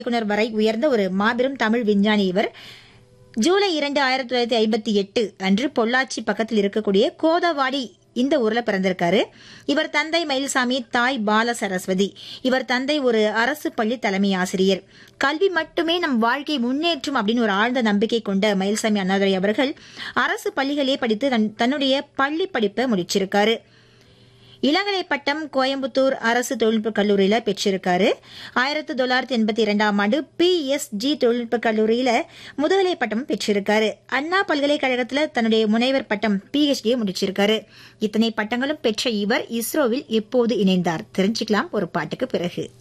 இயக்குனர் வரை உயர்ந்த ஒரு மாபெரும் தமிழ் விஞ்ஞானி இவர் ஜூலை இரண்டு ஆயிரத்தி தொள்ளாயிரத்தி ஐம்பத்தி எட்டு அன்று பொள்ளாச்சி பக்கத்தில் இருக்கக்கூடிய கோதவாடி இந்த ஊர்ல பிறந்திருக்காரு இவர் தந்தை மயில்சாமி தாய் பால சரஸ்வதி இவர் தந்தை ஒரு அரசு பள்ளி தலைமை ஆசிரியர் கல்வி மட்டுமே நம் வாழ்க்கை முன்னேற்றும் அப்படின்னு ஒரு ஆழ்ந்த நம்பிக்கை கொண்ட மயில்சாமி அண்ணாதுரை அவர்கள் அரசு பள்ளிகளே படித்து தன்- தன்னுடைய பள்ளி படிப்பை முடிச்சிருக்காரு இளங்கலை பட்டம் கோயம்புத்தூர் அரசு தொழில்நுட்ப கல்லூரியில பெற்றிருக்காரு ஆயிரத்தி தொள்ளாயிரத்தி எண்பத்தி இரண்டாம் ஆண்டு பிஎஸ்ஜி தொழில்நுட்ப கல்லூரியில முதுகலை பட்டம் பெற்றிருக்காரு அண்ணா பல்கலைக்கழகத்துல தன்னுடைய முனைவர் பட்டம் பிஹெச்டியை முடிச்சிருக்காரு இத்தனை பட்டங்களும் பெற்ற இவர் இஸ்ரோவில் எப்போது இணைந்தார் தெரிஞ்சுக்கலாம் ஒரு பாட்டுக்கு பிறகு